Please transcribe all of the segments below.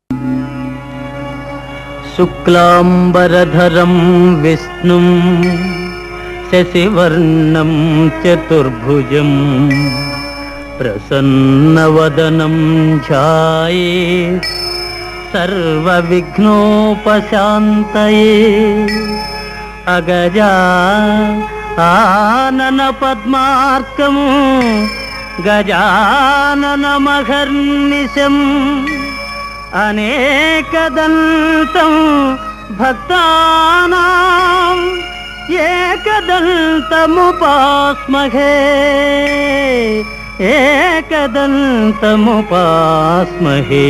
శుక్లాంబరధరం విష్ణుం శశివర్ణం చతుర్భుజం ప్రసన్నవదనం ఛాయే సర్వవిఘ్నోపశాంతయే అగజా ఆనన పద్మార్కము గజాననమహర్నిశం అనేకదంతం భక్తానాం ఏకదంతముపాస్మహే ఏకదంతముపాస్మహే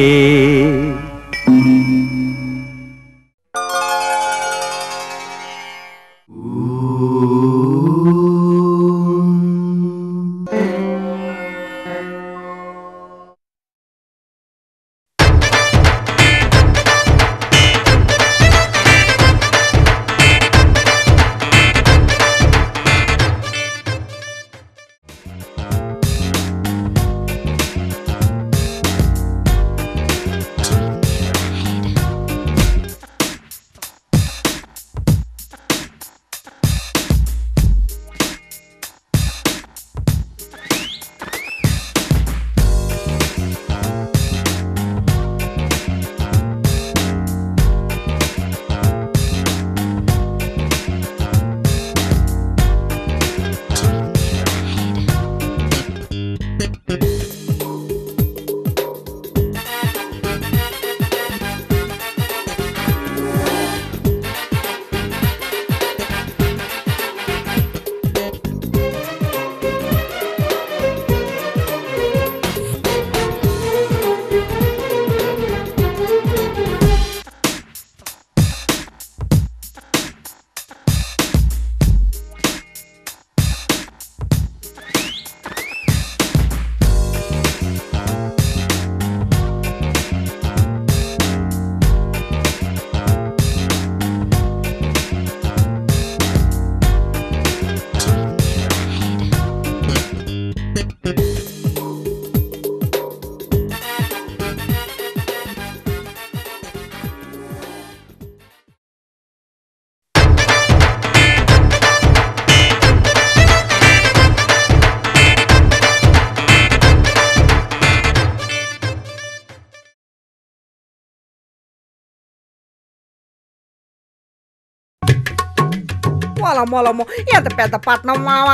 పొలమొలము ఎంత పెద్ద పట్నం మావా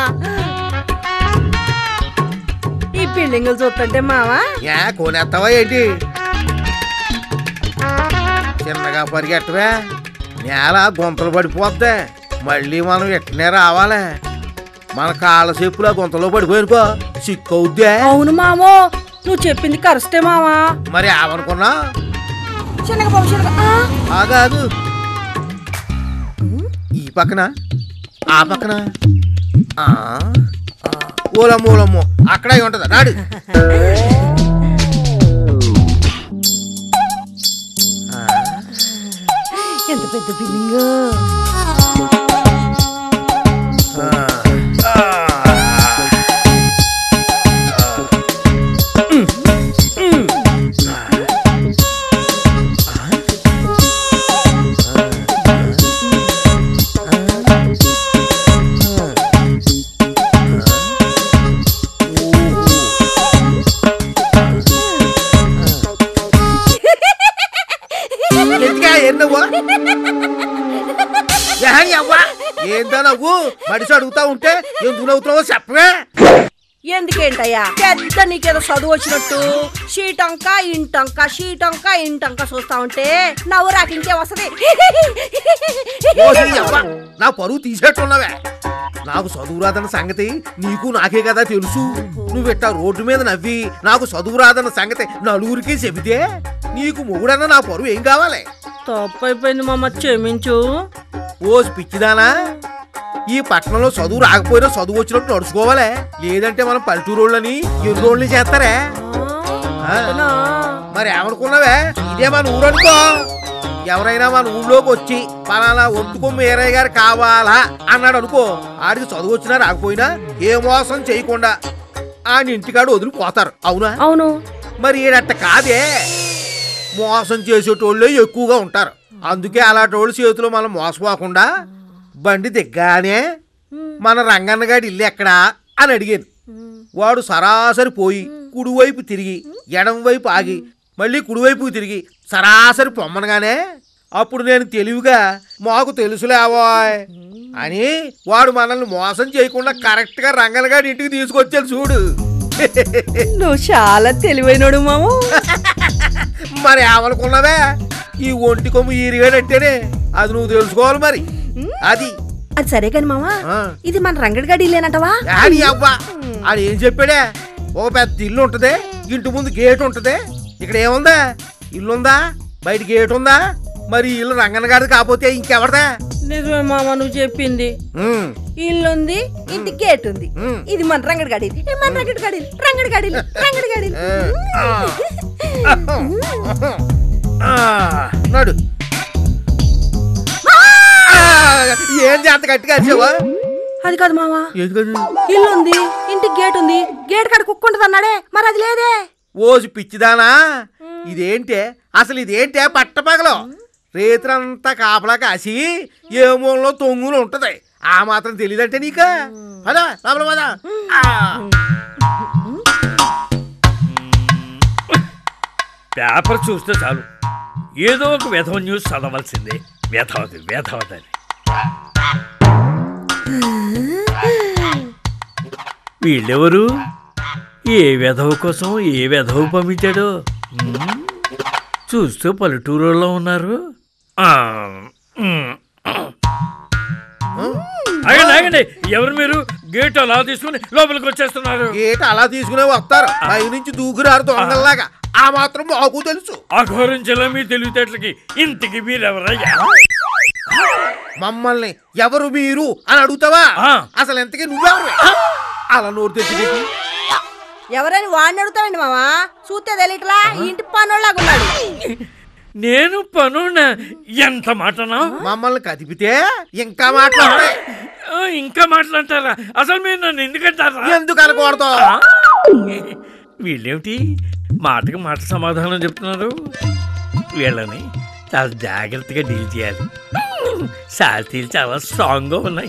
ఈ బిల్డింగులు చూస్తుంటే మావా యా కొనేస్తావా ఏంటి చిన్నగా పరిగెట్టవే నేల గుంతలు పడిపోద్ది మళ్ళీ మనం ఎట్టనే రావాలి మన కాళ్ళ చెప్పులా గుంతలో పడిపోయినుకో సిక్కవుద్దే అవును మామో నువ్వు చెప్పింది కరెస్టే మావా మరి ఏమనుకున్నా చిన్నగా బాబు చిన్నగా ఆ, ఆగాదు ఈ పక్కన ఆ పక్కన ఆ, ఆ, ఓలమ్మో ఓలమ్మో అక్కడే ఉంటది నాడు ఆ, ఎంత పెద్ద బిల్డింగు ఆ, ఆ. ఎందుకా ఏం నువ్వు ఏహ్, అవ్వా ఏందా నవ్వు మడిసి అడుగుతా ఉంటే ఎందుకు నవ్వుతున్నావో చెప్పవే ఎందుకేంటయ్యా పెద్ద నీకేదో చదువు వచ్చినట్టు షీటంక ఇంటంక షీటంక ఇంటంక చూస్తా ఉంటే నవ్వు రాక ఇంకే వస్తది ఓసి అవ్వ, నా పరువు తీసేట్టున్నావే నాకు చదువు రాదన్న సంగతి నీకు నాకే కదా తెలుసు నువ్వు ఇట్టా రోడ్డు మీద నవ్వి నాకు చదువు రాదన్న సంగతి నలుగురికి చెబితే నీకు మొగుడన్న నా పరువు ఏం కావాలి తప్పైపోయింది మామ క్షమించు ఓసి పిచ్చిదానా ఈ పట్టణంలో చదువు రాకపోయినా చదువు వచ్చినట్టు నడుచుకోవాలి లేదంటే మనం పల్లెటూరోళ్ళని ఎరురోళ్ళని చేస్తారే ఆ. మరి ఏమనుకున్నావే ఇదే మన ఊరు అనుకో ఎవరైనా మన ఊళ్ళోకి వచ్చి పలానా ఒంటుకొమ్మ ఏరయ్య గారు కావాలా అన్నాడు అనుకో ఆడికి చదువు వచ్చినా రాకపోయినా ఏ మోసం చేయకుండా ఆడి ఇంటికాడు వదిలిపోతారు అవునా అవును మరి ఈడట్ట కాదే మోసం చేసేటోళ్ళే ఎక్కువగా ఉంటారు అందుకే అలాంటి వాళ్ళ చేతిలో మనం మోసపోకుండా బండి దిగ్గానే మన రంగన్నగాడి ఇల్లు ఎక్కడా అని అడిగాను వాడు సరాసరి పోయి కుడివైపు తిరిగి ఎడం వైపు ఆగి మళ్ళీ కుడివైపు తిరిగి సరాసరి పొమ్మనగానే అప్పుడు నేను తెలివిగా మాకు తెలుసులేవాయ్ అని వాడు మనల్ని మోసం చేయకుండా కరెక్ట్గా రంగన్నగాడి ఇంటికి తీసుకొచ్చాడు చూడు నువ్వు చాలా తెలివైనడు మాము మరి ఏమనుకున్నావే ఈ ఒంటి కొమ్ము ఈరిగాడంటేనే అది నువ్వు తెలుసుకోవాలి మరి అది అది సరే కాని మామా ఆ. ఇది మన రంగడి గడి ఇల్లేనంటవా ఆడి అవ్వ ఆడు ఏం చెప్పాడే ఒక పెద్ద ఇల్లు ఉంటది ఇంటి ముందు గేట్ ఉంటది ఇక్కడ ఏముందా ఇల్లు ఉందా బయట గేట్ ఉందా మరి ఈ ఇల్లు రంగన్న గారిది కాకపోతే ఇంకెవరిదా నిజమే మామ నువ్వు చెప్పింది ఉమ్, ఇల్లు ఉంది ఇంటి గేట్ ఉంది ఉమ్. ఇది మన రంగడి గడి ఇది మన రంగడి గడి రంగడి గడి రంగడి గడి ఆ, నడు ఆ, ఏం చేత గట్టిగా అరిచావా అది కాదు మామ ఎందుకని ఇల్లు ఉంది ఇంటి గేట్ ఉంది గేట్ కాడ కుక్క ఉంటది అన్నాడే మరి అది లేదే ఓసి పిచ్చిదానా ఇదేంటే అసలు ఇదేంటే పట్టపగలం రేత్రంతా కాపలా కాసి ఏ మూలలో తొంగులు ఉంటది ఆ మాత్రం తెలియదంటే నీక పద లోపల పద ఆ. పేపర్ చూస్తే చాలు ఏదో ఒక వ్యధవ న్యూస్ చదవాల్సిందే వ్యధవది వ్యధవదని వీళ్ళెవరు ఏ వెధవ కోసం ఏ వెధవ పంపించాడో ఉమ్, చూస్తూ పల్లెటూరులో ఉన్నారు ఆ, ఉమ్. ఆగండి ఆగండి ఎవరు మీరు గేట్ అలా తీసుకుని లోపలికి వచ్చేస్తున్నారు గేట్ అలా తీసుకునే వస్తారు పై నుంచి దూకురారు దొంగల్లాగా ఆ మాత్రం మాకు తెలుసు అఘోరించలే మీ తెలివితేటలకి ఇంటికి మీరెవరయ్యా మమ్మల్ని ఎవరు మీరు అని అడుగుతావా ఆ. అసలు ఎంతకీ నువ్వెవరు అలా నోరు తెచ్చి ఎవరైనా వాడిని అడుగుతావండి మావా చూస్తే తెలియట్లా ఈ ఇంటి పనోళ్ళగా ఉన్నాడు నేను పనున్న ఎంత మాటనా మమ్మల్ని కదిపితే ఇంకా మాట్లాడతాయి ఆ, ఇంకా మాట్లాడతారా అసలు మీరు నన్ను ఎందుకంటారా ఎందుకు అనకూడదు ఆ? వీళ్ళేమిటి మాటకి మాట సమాధానం చెప్తున్నారు వీళ్ళని చాలా జాగ్రత్తగా డీల్ చేయాలి సాల్తీలు చాలా స్ట్రాంగ్గా ఉన్నాయి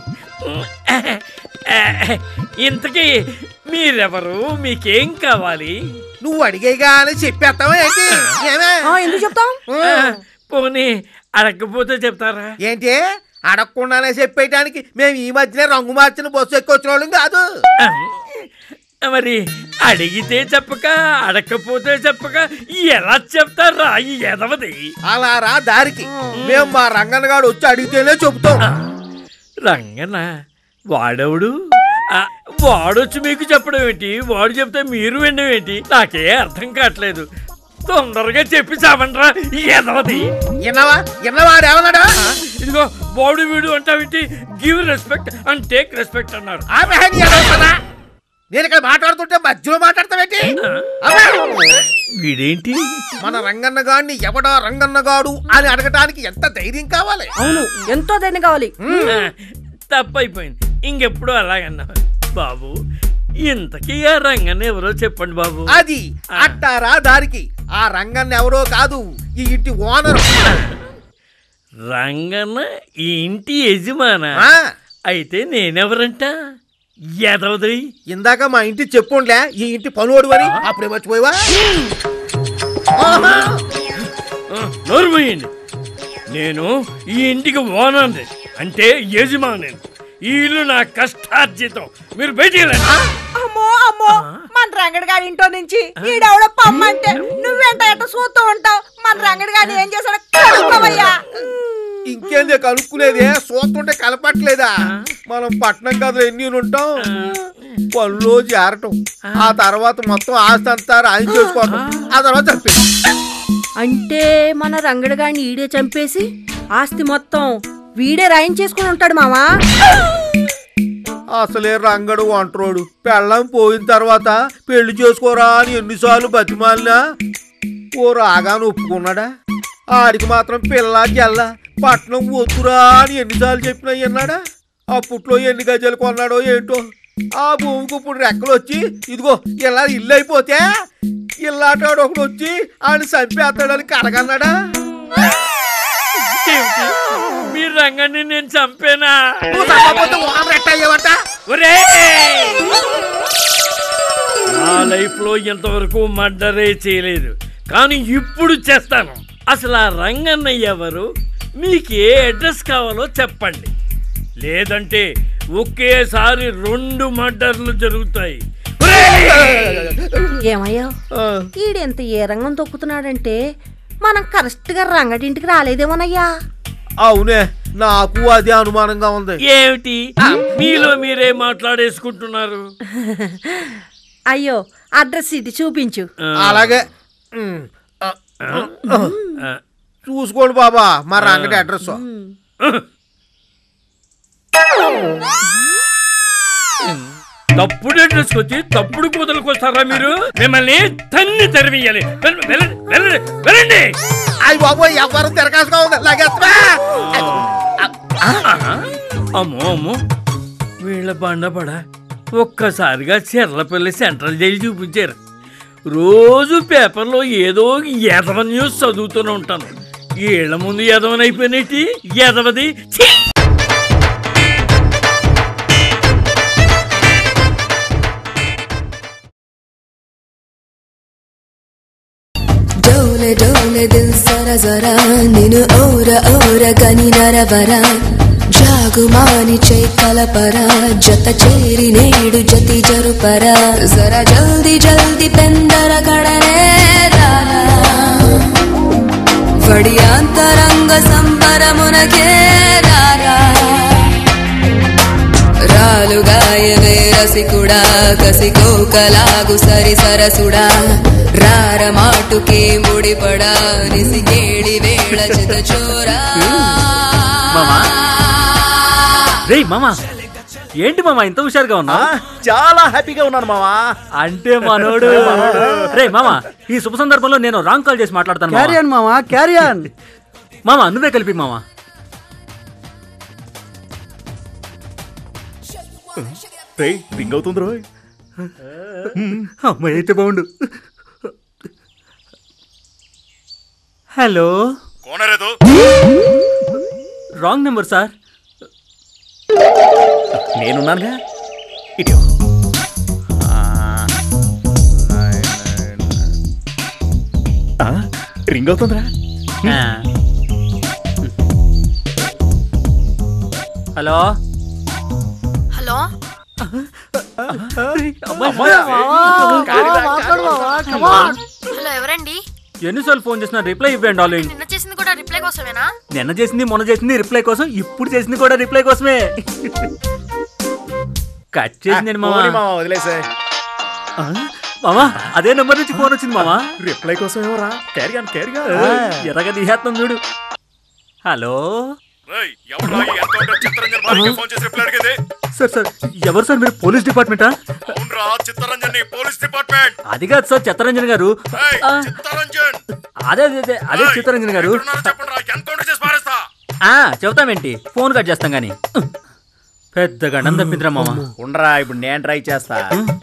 ఇంతకీ మీరెవరు మీకేం కావాలి నువ్వు అడిగేగానే చెప్పేస్తావా ఏంటి ఏమే ఆ, ఎందుకు చెప్తాం ఆ, పోనీ అడగకపోతే చెప్తారా ఏంటి అడగకుండానే చెప్పేయటానికి మేము ఈ మధ్యనే రంగు మార్చిన బస్సు ఎక్కి వచ్చిన వాళ్ళం కాదు మరి అడిగితే చెప్పక అడగకపోతే చెప్పక ఎలా చెప్తారా ఈ ఎదవది అలా రా దారికి మేము మా రంగన్న గాడు వచ్చి అడిగితేనే చెబుతాం రంగన్న వాడెవడు ఆ, వాడొచ్చి మీకు చెప్పడం ఏంటి వాడు చెప్తే మీరు వినడం ఏంటి నాకే అర్థం కావట్లేదు తొందరగా చెప్పి చావండ్రా ఈ ఎదవది విన్నావా విన్నవాడు ఏమన్నాడా ఇదిగో బాడీ వీడు అంటావేంటి give respect and take respect అన్నారు ఆమె హాని ఎదవసనా? నేను ఇక్కడ మాట్లాడుతుంటే మధ్యలో మాట్లాడతావేంటి అబ్బా! వీడేంటి మన రంగన్న గాడిని ఎవడా రంగన్న గాడు అని అడగటానికి ఎంత ధైర్యం కావాలి అవును ఎంతో ధైర్యం కావాలి ఆ, తప్పైపోయింది ఇంకెప్పుడు అలాగన్నా బాబు ఇంతకీ ఆ రంగన్న ఎవరో చెప్పండి బాబు అది అట్టారా దారికి ఆ రంగన్న ఎవరో కాదు ఈ ఇంటి ఓనర్ రంగన్న ఈ ఇంటి యజమాన ఆ, అయితే నేనెవరంట ఎదవది ఇందాక మా ఇంటి చెప్పుండ్లే ఈ ఇంటి పనుడు అని అప్పుడే మర్చిపోయావా ఆహా! నోరు మూయండి నేను ఈ ఇంటికి ఓనర్ని అంటే యజమాని ఈ ఇల్లు నా కష్టార్జితం మీరు బయటికి వెళ్ళండి అమ్మో అమ్మో మన రంగడి గారి ఇంట్లో నుంచి ఈడెవడో పమ్మంటే నువ్వెంట ఎట్ట చూస్తూ ఉంటావు మన రంగడి గారిని ఏం చేశాడో కనుక్కోవయ్యా ఇంకేంది కలుపుకునేది చూస్తుంటే కలపట్లేదా మనం పట్నం కథలు ఎన్ని ఉంటాం పనులో చేరటం ఆ తర్వాత మొత్తం ఆస్తి అంతా రాయి చేసుకోవటం ఆ తర్వాత చంపేది అంటే మన రంగడి గారిని ఈడే చంపేసి ఆస్తి మొత్తం వీడే రాయించేసుకుని ఉంటాడు మావా అసలే రంగడు ఒంటరోడు పెళ్ళం పోయిన తర్వాత పెళ్లి చేసుకోరా అని ఎన్నిసార్లు బతిమాలినా ఓ రాగాను ఒప్పుకున్నాడా ఆడికి మాత్రం పిల్ల జల్ల పట్నం వద్దురా అని ఎన్నిసార్లు చెప్పినా విన్నాడా అప్పట్లో ఎన్ని గజలు కొన్నాడో ఏంటో ఆ భూమికి ఇప్పుడు రెక్కలు వచ్చి ఇదిగో ఇలా ఇల్లు అయిపోతే ఇల్లాటాడు ఒకడు వచ్చి ఆయన చంపేస్తాడని కడగన్నాడా ఏమిటి? మీ రంగాన్ని నేను చంపేనా నువ్వు చంపకపోతే ఓనర్ ఎట్ట అయ్యావంట ఒరేయ్! నా లైఫ్ లో ఇంతవరకు మర్డరే చేయలేదు కానీ ఇప్పుడు చేస్తాను అసలు ఆ రంగన్న ఎవరు మీకు ఏ అడ్రస్ కావాలో చెప్పండి లేదంటే ఒకేసారి రెండు మర్డర్లు జరుగుతాయి ఒరేయ్! ఏమయ్యా ఈడెంత ఏ రంగం తొక్కుతున్నాడంటే మనం కరెక్ట్ గా రంగడింటికి రాలేదేమోనయ్యా అవునే నాకు అదే అనుమానంగా ఉంది ఏమిటి మీలో మీరే మాట్లాడేసుకుంటున్నారు అయ్యో అడ్రస్ ఇది చూపించు ఆ, అలాగే ఉమ్, ఆ, ఆ, చూసుకోండి బాబా మా రంగడి అడ్రస్ తప్పుడు అడ్రస్ వచ్చి తప్పుడు కూతలకు వస్తారా మీరు మిమ్మల్ని తన్ని తెరవేయాలి వెల్- వెళ్ళండి వెళ్ళండి వెళ్ళండి అయ్యి బాబు ఎవరు తిరగాసుగా ఉంది లాగేస్తా అమ్మో అమ్మో వీళ్ళ బండపడ ఒక్కసారిగా చెర్లపల్లి సెంట్రల్ జైలు చూపించారు రోజు పేపర్లో ఏదో ఎదవ న్యూస్ చదువుతూనే ఉంటాను వీళ్ళ ముందు ఎదవనైపోయినట్టి ఎదవది ఛీ! ಡೋಲೆ ಡೋಲೆ ದಿಲ್ ಸರ ಜರ ನೀನು ಓರ ಓರ ಗನಿ ನರವರ ಜಾಗುಮಾನಿ ಚೈ ಕಲಪರ ಜತ ಚೇರಿ ನೇಡು ಜತಿ ಜರುಪರ ಜರ ಜಲ್ದಿ ಜಲ್ದಿ ಪೆಂದರ ಕಡನೆ వడియాంతరంగ సంబరమునకే రారా రాలుగాయవే రసికుడా కసికోకలాగు సరి సరసుడా రార మాటుకే ముడిపడా నిసికేళి వేళ చిత చోరా మామా? రేయ్ మామా ఏంటి మామా ఇంత హుషారుగా ఉన్నా చాలా హ్యాపీగా ఉన్నాను మావా అంటే మనోడు రే మామా ఈ శుభ సందర్భంలో నేను రాంగ్ కాల్ చేసి మాట్లాడతాను మావా. క్యారియన్ మామా క్యారియన్ మామా నువ్వే కలిపి మామా రే రింగ్ అవుతుంది రోయ్ అమ్మాయి అయితే బాగుండు హలో రాంగ్ నెంబర్ సార్ నేనున్నానుగా ఇటు రింగ్ అవుతుందిరా హలో హలో హలో ఎవరండి ఎన్నిసార్లు ఫోన్ చేసినా రిప్లై ఇవ్వండి డార్లింగ్ నిన్న చేసింది కూడా రిప్లై కోసమేనా నిన్న చేసింది మొన్న చేసింది రిప్లై కోసం ఇప్పుడు చేసింది కూడా రిప్లై కోసమే కట్ చేసిందండి మామా పోనీ మావా వదిలేసే ఆ? మామా అదే నెంబర్ నుంచి ఫోన్ వచ్చింది మామా రిప్లై కోసం ఏమోరా క్యారీ ఆన్ క్యారీ ఎర్రగా తీసేస్తాం చూడు హలో సార్ సార్ ఎవరు సార్ మీరు పోలీస్ డిపార్ట్మెంటా అది కాదు సార్ చిత్తరంజన్ గారు ఆ, అదే అదే అదే అదే చిత్తరంజన్ గారు ఆ చెబుతామేంటి ఫోన్ కట్ చేస్తాం గానీ పెద్ద గండం తప్పిందిరా మామ ఉండరా ఇప్పుడు నేను ట్రై చేస్తా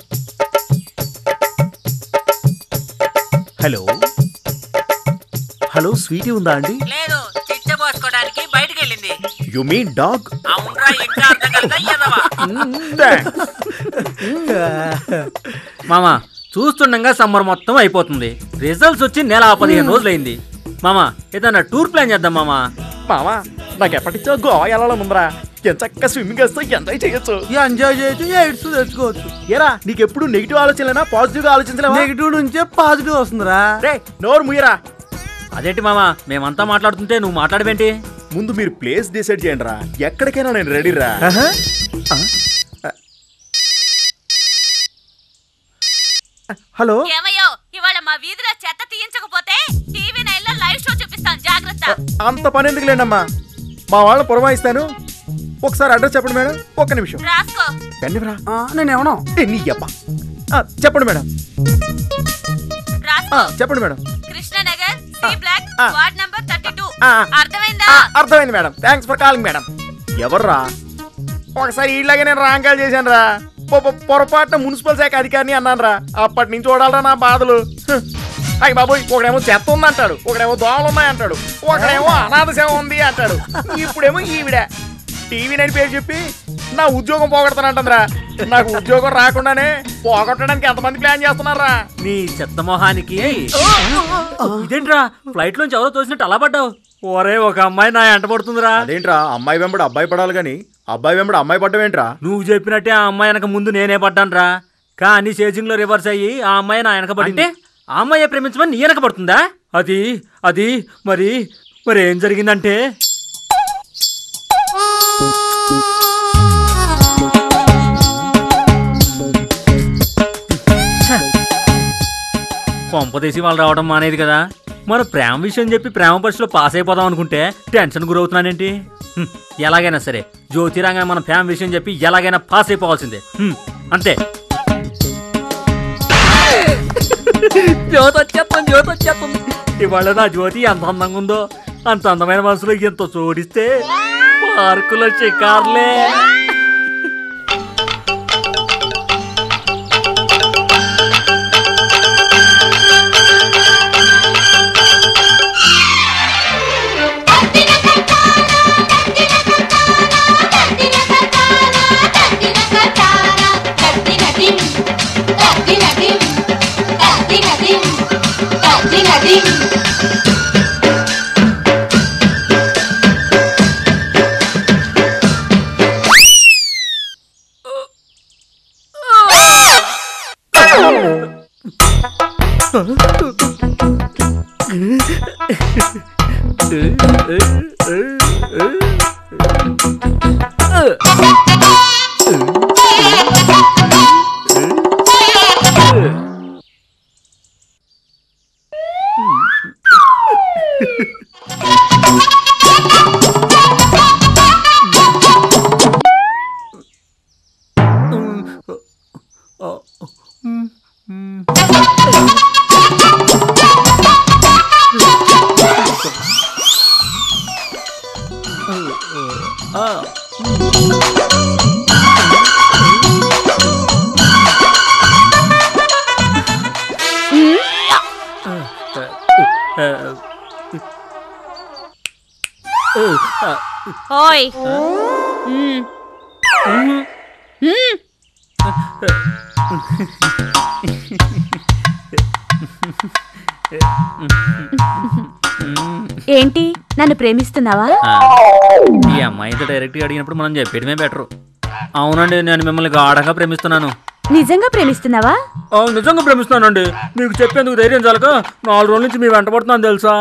హలో హలో స్వీటీ ఉందా అండి లేదు చిచ్చబోసుకోవడానికి బయటికి వెళ్ళింది యు మీన్ డాగ్ అవునరా ఇంకా అర్థం ఎదవా మామ చూస్తుండగా సమ్మర్ మొత్తం అయిపోతుంది రిజల్ట్స్ వచ్చి నెల పదిహేను రోజులైంది మామ ఏదన్నా టూర్ ప్లాన్ చేద్దాం మామ మామా నాకు ఎప్పటిచ్చో గోవా వెళ్ళాలని ఉందిరా ఎంత చక్కగా స్విమ్మింగ్ వేస్తే ఎంజాయ్ చేయొచ్చు ఎంజాయ్ చేయొచ్చు ఎయిడ్స్ తెచ్చుకోవచ్చు ఏరా నీకు ఎప్పుడు నెగిటివ్ ఆలోచనలేనా పాజిటివ్ గా ఆలోచించలేవా నెగిటివ్ నుంచే పాజిటివ్ వస్తుందిరా రే నోరు ముయ్యరా అదేంటి మామ మేమంతా మాట్లాడుతుంటే నువ్వు మాట్లాడవేంటి ముందు మీరు ప్లేస్ డిసైడ్ చేయండి రా ఎక్కడికైనా నేను రెడీ రా హలో ఏమయ్యో ఇవాళ మా వీధిలో చెత్త తీయించకపోతే టీవీ నైన్ లో లైవ్ షో చూపిస్తాను జాగ్రత్త అంత పని ఎందుకు లేండమ్మా మా వాళ్ళని పురమాయిస్తాను ఒకసారి అడ్రస్ చెప్పండి మేడం ఒక్క నిమిషం రాసుకో కన్నివరా నేనేమన్నా నీ అబ్బా ఆ, చెప్పండి మేడం రాసుకో ఆ, చెప్పండి మేడం కృష్ణనగర్ సి బ్లాక్ ఆ. వార్డ్ నంబర్ థర్టీ టూ ఆ. అర్థమైందా ఆ, అర్థమైంది madam thanks for calling madam ఎవర్రా ఒకసారి ఇలాగే నేను రాంకాలు చేశాను రా పొ- పొ- పొరపాటున మున్సిపల్ శాఖ అధికారిని అన్నాను రా అప్పటి నుంచి చూడాలరా నా బాధలు అయ్యి బాబోయ్ ఒకడేమో చెత్త ఉంది అంటాడు ఒకడేమో దోమలు ఉన్నాయి అంటాడు ఒకడేమో అనాథ సేవ ఉంది అంటాడు ఇప్పుడేమో ఈవిడ టీవీ నైన్ పేరు చెప్పి నా ఉద్యోగం పోగొడతానంటుందిరా నాకు ఉద్యోగం రాకుండానే పోగొట్టడానికి ఎంతమంది ప్లాన్ చేస్తున్నారా నీ చెత్త మొహానికి ఇదేంట్రా ఫ్లైట్ లోంచి ఎవరో తోసినట్టు అలా పడ్డావు ఒరే ఒక అమ్మాయి నా ఎంట పడుతుందిరా అదేంట్రా అమ్మాయి వెంబడి అబ్బాయి పడాలి కానీ అబ్బాయి వెంబడి అమ్మాయి పడ్డమేంట్రా నువ్వు చెప్పినట్టే ఆ అమ్మాయి వెనక ముందు నేనే పడ్డాను రా కానీ సేజింగ్ లో రివర్స్ అయ్యి ఆ అమ్మాయి నా వెనక పడింది ఆ అమ్మాయి ప్రేమించమని నీ వెనక పడుతుందా అది అది మరి మరి ఏం జరిగిందంటే కొంపదీసి వాళ్ళు రావడం మానేది కదా మన ప్రేమ విషయం చెప్పి ప్రేమ పరీక్షలో పాస్ అయిపోదాం అనుకుంటే టెన్షన్ గురవుతున్నానేంటి హ్మ్, ఎలాగైనా సరే జ్యోతిరంగా మన ప్రేమ విషయం చెప్పి ఎలాగైనా పాస్ అయిపోవాల్సిందే హ్మ్, అంతే జ్యోతి వచ్చేస్తాం జ్యోతి వచ్చేస్తాం ఇవాళ నా జ్యోతి ఎంత అందంగా ఉందో అంత అందమైన మనసులో ఎంత చోడిస్తే పార్కులో షికార్లే ఓయ్ ఏంటి నన్ను ప్రేమిస్తున్నావా ఆ, ఈ అమ్మాయితో డైరెక్ట్గా అడిగినప్పుడు మనం చెప్పేయడమే బెటర్ అవునండి నేను మిమ్మల్ని గాఢంగా ప్రేమిస్తున్నాను నిజంగా ప్రేమిస్తున్నావా ఆ, నిజంగా ప్రేమిస్తానండి మీకు చెప్పేందుకు ధైర్యం చాలక నాలుగు రోజుల నుంచి మీ వెంట పడుతున్నాను తెలుసా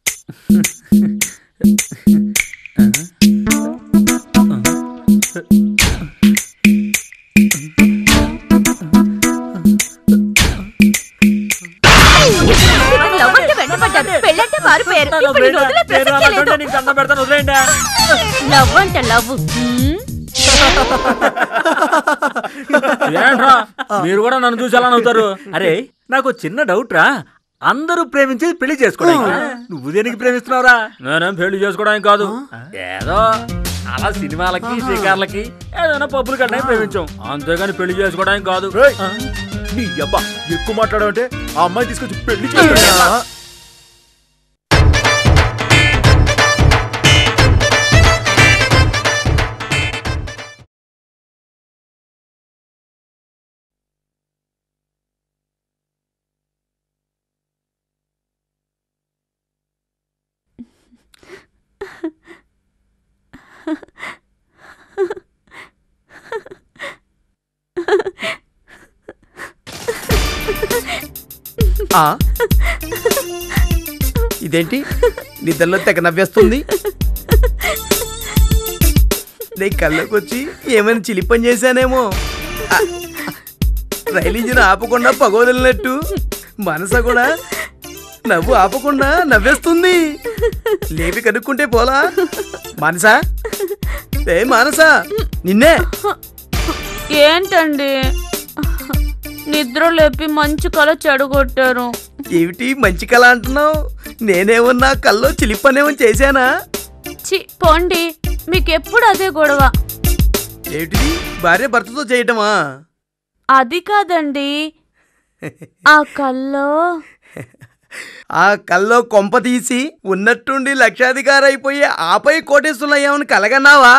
లవ్ అంటే వెంటపడ్డాను పెళ్ళంటే మారిపోయారు ఇప్పుడు ఈ రోజుల్లో ప్రసక్తే లేదు. నీకు దండం పెడతాను వదిలేయండి లవ్ అంట లవ్ హ్మ్. ఏంట్రా మీరు కూడా నన్ను చూసి ఎలా నవ్వుతారు అరే నాకు ఓ చిన్న డౌట్ రా అందరూ ప్రేమించేది పెళ్లి చేసుకోవడానికి నువ్వు దేనికి ప్రేమిస్తున్నావురా నేనేం పెళ్లి చేసుకోవడానికి కాదు ఏదో అలా సినిమాలకి షికార్లకి ఏదైనా పబ్బులు కట్టడానికి ప్రేమించాం అంతేగాని పెళ్లి చేసుకోవడానికి కాదు రేయ్, నీ అబ్బా ఎక్కువ మాట్లాడావంటే ఆ అమ్మాయి తీసుకొచ్చి పెళ్లి చేస్తాడా? ఆ? ఇదేంటి నిద్రలో తెగ నవ్వేస్తుంది నీ కళ్ళకి వచ్చి ఏమైనా చిలి పని చేశానేమో ఆ, రైలు ఇంజిన్ ఆపకుండా పగోదలినట్టు మనస కూడా నవ్వు ఆపకుండా నవ్వేస్తుంది లేపి కనుక్కుంటే పోలా మనసా ఏ మానసా నిన్నే ఏంటండి నిద్ర లేపి మంచి కళ చెడగొట్టారు ఏమిటి మంచి కళ అంటున్నావు నేనేమన్నా కల్లో చిలిపనేమో చేశానా చి పోండి మీకెప్పుడు అదే గొడవ ఏమిటిది భార్య భర్తతో చేయటమా అది కాదండి ఆ కల్లో ఆ కల్లో కొంప తీసి ఉన్నట్టుండి లక్షాధికారి అయిపోయి ఆపై కోటేశ్వరయ్యామని కలగన్నావా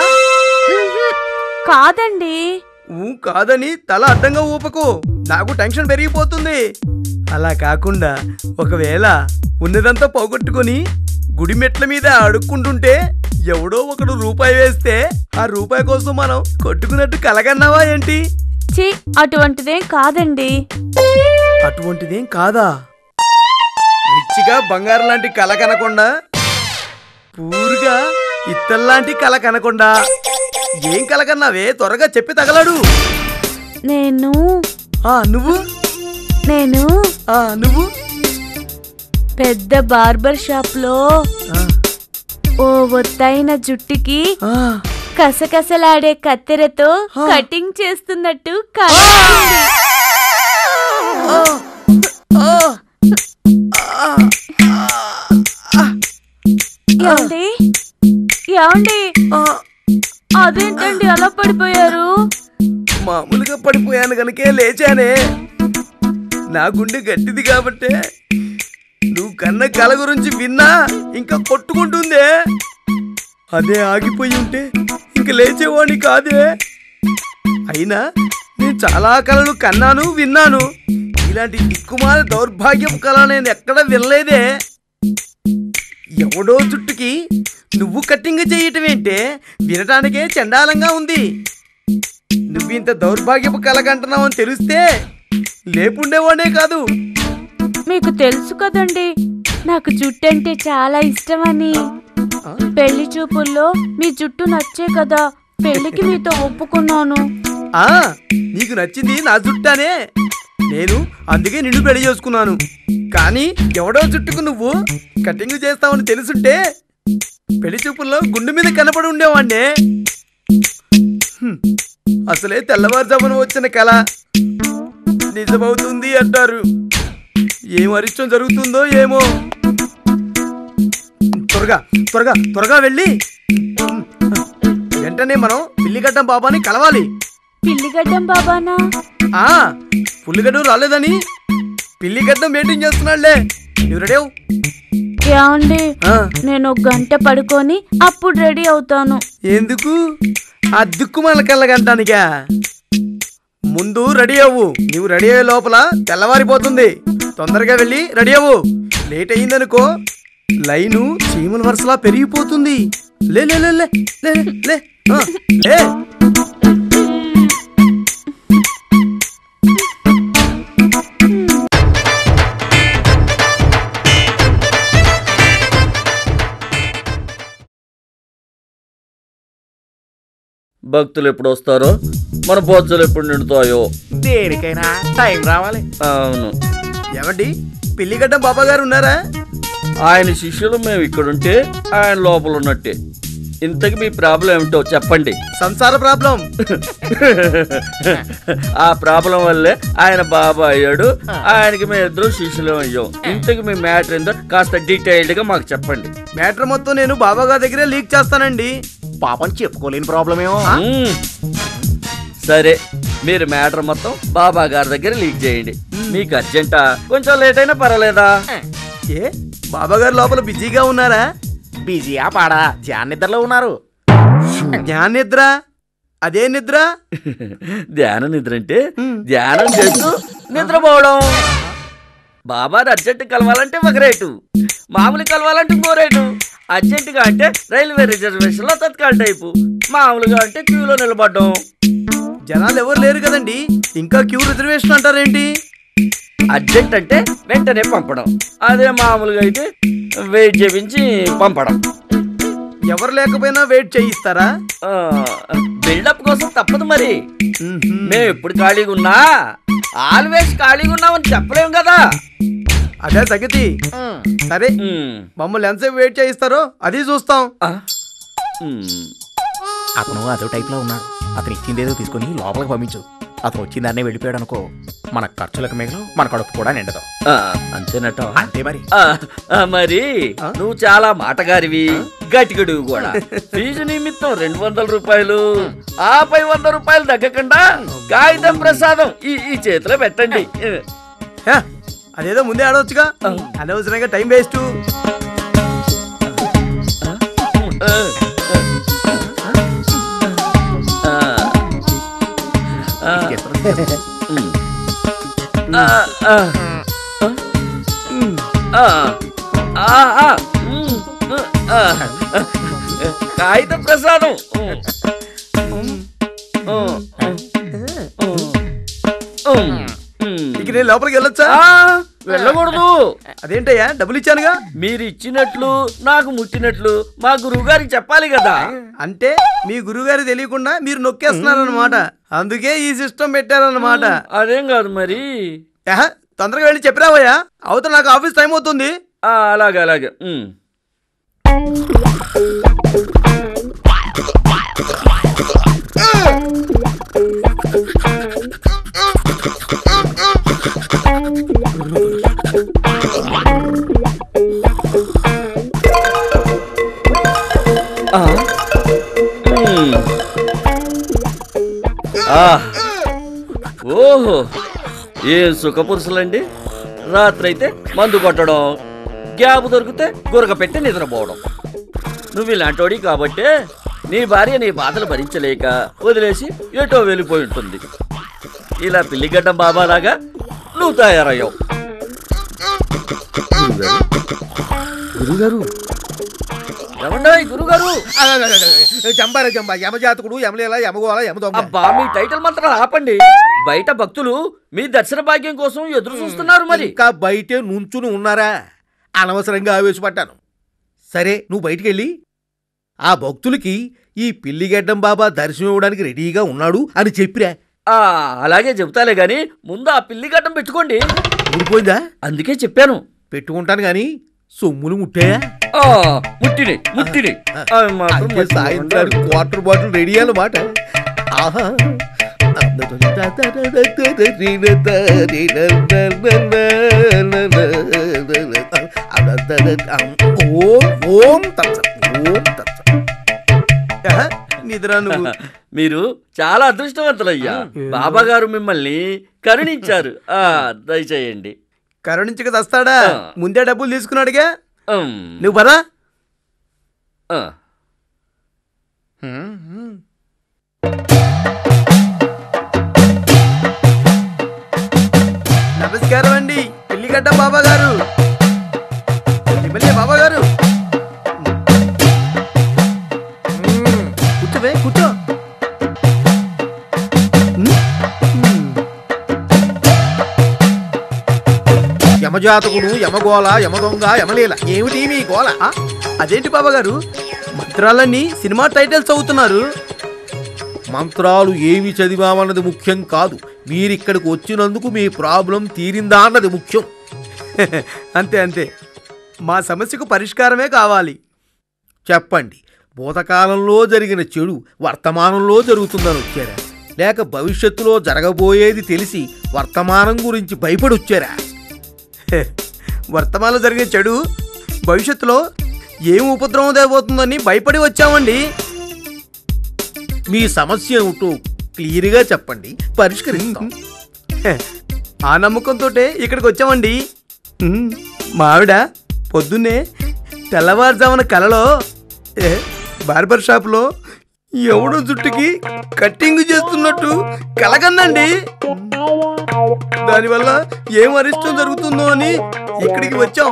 కాదండి ఊ కాదని తల అడ్డంగా ఊపకు నాకు టెన్షన్ పెరిగిపోతుంది అలా కాకుండా ఒకవేళ ఉన్నదంతా పోగొట్టుకొని గుడి మెట్ల మీద అడుక్కుంటుంటే ఎవడో ఒకడు రూపాయి వేస్తే ఆ రూపాయి కోసం మనం కొట్టుకున్నట్టు కలగన్నావా ఏంటి చి అటువంటిదేం కాదండి అటువంటిదేం కాదా రిచ్చిగా బంగారం లాంటి కల కనకుండా పూరుగా ఇత్తల్లాంటి కల కనకుండా ఏం కల కన్నావే త్వరగా చెప్పి తగలడు నేను ఆ నువ్వు నేను ఆ నువ్వు పెద్ద బార్బర్ షాప్ లో ఆ, ఓ ఒత్తైన జుట్టుకి ఆ, కసకసలాడే కత్తెరతో ఆ. కటింగ్ చేస్తున్నట్టు కనిపించింది. ఆ, ఏమండి ఏమండి ఆ. అదేంటండి అలా పడిపోయారు మామూలుగా పడిపోయాను కనుకే లేచానే నా గుండె గట్టిది కాబట్టే నువ్వు కన్న కల గురించి విన్నా ఇంకా కొట్టుకుంటుందే అదే ఆగిపోయి ఉంటే ఇంక లేచేవాడిని కాదే అయినా నేను చాలా కళలు కన్నాను విన్నాను ఇలాంటి దిక్కుమాల దౌర్భాగ్యం కళ నేను ఎక్కడ వినలేదే ఎవడో జుట్టుకి నువ్వు కట్టింగ్ చేయటం ఏంటే వినటానికే చండాలంగా ఉంది నువ్వింత దౌర్భాగ్యపు కలగంటున్నావు అని తెలిస్తే లేపుండేవాడే కాదు మీకు తెలుసు కదండి నాకు జుట్టు అంటే చాలా ఇష్టమని పెళ్లి చూపుల్లో మీ జుట్టు నచ్చే కదా పెళ్లికి మీతో ఒప్పుకున్నాను ఆ నీకు నచ్చింది నా జుట్టానే నేను అందుకే నిన్ను పెళ్లి చేసుకున్నాను కానీ ఎవడో జుట్టుకు నువ్వు కటింగ్ చేస్తావని తెలుసుంటే పెళ్లి చూపుల్లో గుండు మీద కనపడి ఉండేవాడినే హ్మ్. అసలే తెల్లవారుజామున వచ్చిన కళ నిజమవుతుంది అంటారు ఏం అరిష్టం జరుగుతుందో ఏమో త్వరగా త్వరగా త్వరగా వెళ్ళి వెంటనే మనం పిల్లిగడ్డం బాబాని కలవాలి పిల్లిగడ్డం బాబానా ఆ పుల్లిగడ్డం రాలేదని పిల్లిగడ్డం మెయింటైన్ చేస్తున్నాడులే నువ్వు రెడీ అవ్వు. ఏమండి ఆ నేను ఒక గంట పడుకొని అప్పుడు రెడీ అవుతాను ఎందుకు ఆ దిక్కుమాల కళ్ళగంటానికా ముందు రెడీ అవ్వు నువ్వు రెడీ అయ్యే లోపల తెల్లవారిపోతుంది తొందరగా వెళ్ళి రెడీ అవ్వు లేట్ అయిందనుకో లైను చీమల వరుసలా పెరిగిపోతుంది లే లే లే లే లే లే, లే ఆ, లే భక్తులు ఎప్పుడు వస్తారో మన బొజ్జలు ఎప్పుడు నిండుతాయో దేనికైనా టైం రావాలి అవును ఏమండి పిల్లిగడ్డం బాబా గారు ఉన్నారా ఆయన శిష్యులు మేము ఇక్కడుంటే ఆయన లోపల ఉన్నట్టే ఇంతకు మీ ప్రాబ్లం ఏమిటో చెప్పండి సంసార ప్రాబ్లం ఆ ప్రాబ్లం వల్లే ఆయన బాబా అయ్యాడు ఆయనకి మేము ఇద్దరు శిష్యులు అయ్యాం ఇంతకు మీ మ్యాటర్ ఏందో కాస్త డీటెయిల్డ్ గా మాకు చెప్పండి మ్యాటర్ మొత్తం నేను బాబా గారి దగ్గరే లీక్ చేస్తానండి పాపం చెప్పుకోలేని ప్రాబ్లం ఏమో మ్మ్. సరే మీరు మ్యాటర్ మొత్తం బాబా గారి దగ్గర లీక్ చేయండి మీకు అర్జెంటా కొంచెం లేట్ అయినా పర్వాలేదా ఏ బాబా గారు లోపల బిజీగా ఉన్నారా బిజీయా పాడా ధ్యాన నిద్రలో ఉన్నారు జ్ఞాన నిద్ర అదే నిద్ర ధ్యానం నిద్ర అంటే ధ్యానం చేస్తూ నిద్రపోవడం బాబాని అర్జెంట్ కలవాలంటే ఒక రేటు మామూలు కలవాలంటే ఇంకో రేటు అర్జెంటుగా అంటే రైల్వే రిజర్వేషన్ లో తత్కాల టైపు మామూలుగా అంటే క్యూలో నిలబడడం జనాలు ఎవరు లేరు కదండి ఇంకా క్యూ రిజర్వేషన్ అంటారేంటి అర్జెంట్ అంటే వెంటనే పంపడం అదే మామూలుగా అయితే వెయిట్ చేపించి పంపడం ఎవరు లేకపోయినా వెయిట్ చేయిస్తారా బిల్డప్ కోసం తప్పదు మరి మ్మ్హ్మ్. మేము ఎప్పుడు ఖాళీగా ఉన్నా ఆల్వేస్ ఖాళీగా ఉన్నామని చెప్పలేం కదా అదే సంగతి సరే మ్మ్. మమ్మల్ని ఎంతసేపు వెయిట్ చేయిస్తారో అది చూస్తాం ఆ. మ్మ్. అతను అదో టైప్ లో ఉన్నాడు అతను ఇచ్చిందేదో తీసుకుని లోపలికి పంపించు అతను వచ్చిన దాన్నే వెళ్ళిపోయాడు అనుకో మన ఖర్చులకు మిగలం మన కడుపు కూడా నిండదు ఆ, అంతేనట అంతే మరి ఆ, ఆ, మరి నువ్వు చాలా మాటగారివి గట్టిగడుగు కూడా ఫీజు నిమిత్తం రెండు వందల రూపాయలు ఆపై వంద రూపాయలు తగ్గకుండా కాగితం ప్రసాదం ఈ ఈ చేతిలో పెట్టండి హ, అదేదో ముందే ఆడవచ్చుగా అనవసరంగా టైం వేస్ట్ ఆ, ఆ, ఆ, ఆ, ఆ, ఉమ్, ఆ, కాగితం ప్రసాదం ఇక నేను లోపలికి వెళ్ళొచ్చా ఆ, వెళ్ళకూడదు అదేంటయ్యా డబ్బులు ఇచ్చానుగా మీరు ఇచ్చినట్లు నాకు ముట్టినట్లు మా గురువు గారికి చెప్పాలి కదా అంటే మీ గురువుగారు తెలియకుండా మీరు నొక్కేస్తున్నారన్నమాట అందుకే ఈ సిస్టమ్ పెట్టారన్నమాట అదేం కాదు మరి యహ, తొందరగా వెళ్ళి చెప్పిరావయ్యా అవతల నాకు ఆఫీస్ టైం అవుతుంది ఆ, అలాగే అలాగే ఉమ్. ఆ. ఉమ్. ఆ. ఓహో ఏం సుఖపురుషులండి రాత్రైతే మందు కొట్టడం గ్యాప్ దొరికితే గురక పెట్టి నిద్రపోవడం నువ్వు ఇలాంటోడి కాబట్టే నీ భార్య నీ బాధలు భరించలేక వదిలేసి ఎటో వెళ్ళిపోయి ఉంటుంది ఇలా పిల్లిగడ్డం బాబాలాగా నువ్వు తయారయ్యావు గురుగారు ఏమండాయ్ గురుగారు జంబారా జంబా యమజాతకుడు యమలేల యమగోళ యమదొంగ అబ్బా మీ టైటిల్ మాత్రం ఆపండి బయట భక్తులు మీ దర్శన భాగ్యం కోసం ఎదురు చూస్తున్నారు మరి ఇంకా బయటే నుంచుని ఉన్నారా అనవసరంగా ఆవేశపడ్డాను సరే నువ్వు బయటికి వెళ్ళి ఆ భక్తులకి ఈ పిల్లిగడ్డం బాబా దర్శనం ఇవ్వడానికి రెడీగా ఉన్నాడు అని చెప్పిరా ఆ అలాగే చెబుతాలే గాని ముందు ఆ పిల్లి గడ్డం పెట్టుకోండి ఊడిపోయిందా అందుకే చెప్పాను పెట్టుకుంటాను గాని సొమ్ములు ముట్టాయా ఆ ముట్టిని ముట్టిని అవి మాత్రం అంటే మర్చిపోకుండా సాయంత్రానికి వాటర్ బాటిల్ రెడీ అన్నమాట ఆహా ఓం ఓం తత్స ఓం తత్స యహ, నిద్ర నువ్వు మీరు చాలా అదృష్టవంతులయ్యా బాబా గారు మిమ్మల్ని కరుణించారు ఆ దయచేయండి కరుణించక తెస్తాడా ఆ. ముందే డబ్బులు తీసుకున్నాడుగా ఉమ్, నువ్వు పదా ఆ. నమస్కారం అండి పిల్లిగడ్డ బాబా గారు ఎమ్మెల్యే బాబా గారు మ్మ్. కూర్చోవే కూర్చో మ్మ్. మ్మ్. యమజాతకుడు యమగోళ యమదొంగ యమలీల ఏమిటి మీ గోళ ఆ, అదేంటి బాబా గారు మంత్రాలన్నీ సినిమా టైటిల్స్ అవుతున్నారు మంత్రాలు ఏమి చదివామన్నది ముఖ్యం కాదు మీరిక్కడికి వచ్చినందుకు మీ ప్రాబ్లం తీరిందా అన్నది ముఖ్యం అంతే అంతే మా సమస్యకు పరిష్కారమే కావాలి చెప్పండి భూతకాలంలో జరిగిన చెడు వర్తమానంలో జరుగుతుందని వచ్చారా లేక భవిష్యత్తులో జరగబోయేది తెలిసి వర్తమానం గురించి భయపడి వచ్చారా హె, వర్తమానంలో జరిగే చెడు భవిష్యత్తులో ఏం ఉపద్రవం తేబోతుందని భయపడి వచ్చామండి మీ సమస్య ఏమిటో క్లియర్గా చెప్పండి పరిష్కరిస్తాం హె, ఆ నమ్మకంతో ఇక్కడికి వచ్చామండి ఉమ్, మా ఆవిడ పొద్దున్నే తెల్లవారుజామున కలలో ఏ, బార్బర్ షాప్లో ఎవడో జుట్టుకి కట్టింగ్ చేస్తున్నట్టు కలగందండి దానివల్ల ఏం అరిష్టం జరుగుతుందో అని ఇక్కడికి వచ్చాం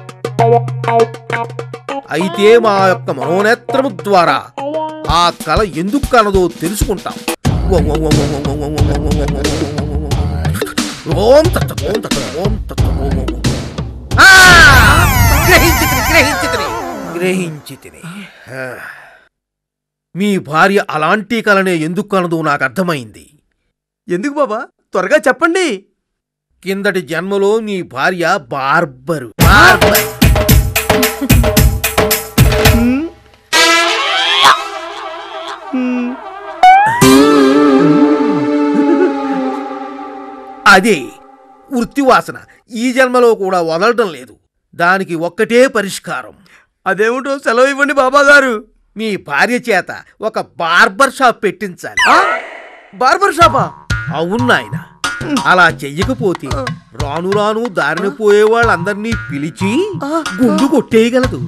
అయితే మా యొక్క మనోనేత్రము ద్వారా ఆ కళ ఎందుకు కలదో తెలుసుకుంటాం ఓం తత్త ఓం తత్త ఓం తత్త ఓం ఓం ఓం. ఆ! గ్రహించితిని గ్రహించితిని గ్రహించితిని ఆ. మీ భార్య అలాంటి కలనే ఎందుకు కలదో నాకు అర్థమైంది ఎందుకు బాబా త్వరగా చెప్పండి కిందటి జన్మలో నీ భార్య బార్బరు బార్బర్ ఉమ్. ఉమ్. అదే వృత్తి వాసన ఈ జన్మలో కూడా వదలటం లేదు దానికి ఒక్కటే పరిష్కారం అదేమిటో సెలవు ఇవ్వండి బాబా గారు మీ భార్య చేత ఒక బార్బర్ షాప్ పెట్టించాలి బార్బర్ షాపా అవును నాయన అలా చెయ్యకపోతే రాను రాను దారిన పోయే వాళ్ళందరినీ పిలిచి గుండు కొట్టేయగలదు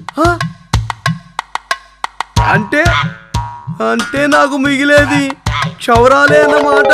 అంటే అంటే నాకు మిగిలేది క్షౌరాలే అన్నమాట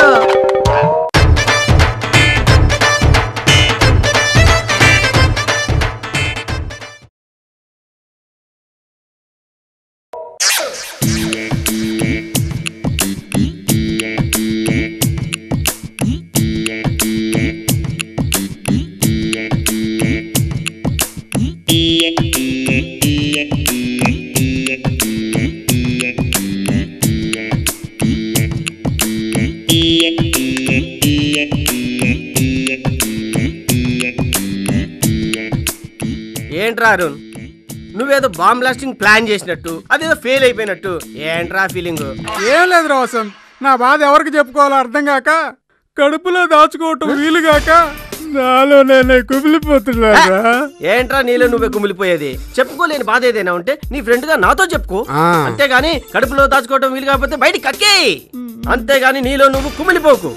ఏంట్రా అరుణ్ నువ్వేదో బాంబ్ బ్లాస్టింగ్ ప్లాన్ చేసినట్టు అదేదో ఫెయిల్ అయిపోయినట్టు ఏంట్రా ఫీలింగ్ ఏం లేదు రోసం నా బాధ ఎవరికి చెప్పుకోవాలో అర్థం కాక కడుపులో దాచుకోవటం వీలు కాక నాలో నేనే కుమిలిపోతున్నారా ఏంట్రా నీలో నువ్వే కుమిలిపోయేది చెప్పుకోలేని బాధ ఏదైనా ఉంటే నీ ఫ్రెండ్ గా నాతో చెప్పుకో ఆ. అంతేగాని కడుపులో దాచుకోవటం వీలు కాకపోతే బయటికి కక్కేయి అంతేగాని నీలో నువ్వు కుమిలిపోకు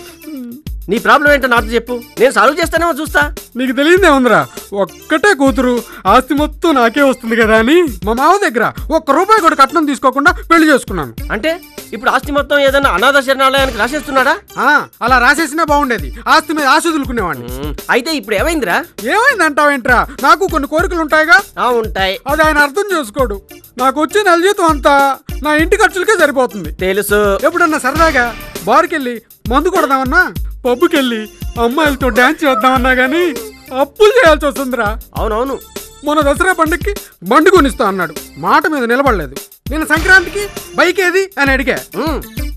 నీ ప్రాబ్లం ఏంటో నాతో చెప్పు నేను సాల్వ్ చేస్తానేమో చూస్తా నీకు తెలియదే ఉందిరా ఒక్కటే కూతురు ఆస్తి మొత్తం నాకే వస్తుంది కదా అని మా మావ దగ్గర ఒక్క రూపాయి కూడా కట్నం తీసుకోకుండా పెళ్లి చేసుకున్నాను అంటే ఇప్పుడు ఆస్తి మొత్తం ఏదైనా అనాథ శరణాలయానికి రాసేస్తున్నాడా ఆ, అలా రాసేసినా బాగుండేది ఆస్తి మీద ఆశ వదులుకునేవాడిని ఉమ్, అయితే ఇప్పుడు ఏమైందిరా ఏమైందంటావేంట్రా నాకు కొన్ని కోరికలు ఉంటాయిగా ఆ ఉంటాయి అది ఆయన అర్థం చేసుకోడు నాకు వచ్చే నెల జీతం అంతా నా ఇంటి ఖర్చులకే సరిపోతుంది తెలుసు ఎప్పుడన్నా సరదాగా బార్కెళ్ళి మందు కొడదామన్నా పబ్బుకెళ్ళి అమ్మాయిలతో డాన్స్ చేద్దామన్నా గానీ అప్పులు చేయాల్సి వస్తుందిరా అవునవును మొన్న దసరా పండుగకి బండి కొనిస్తా అన్నాడు మాట మీద నిలబడలేదు నేను సంక్రాంతికి బైక్ ఏది అని అడిగా ఉమ్,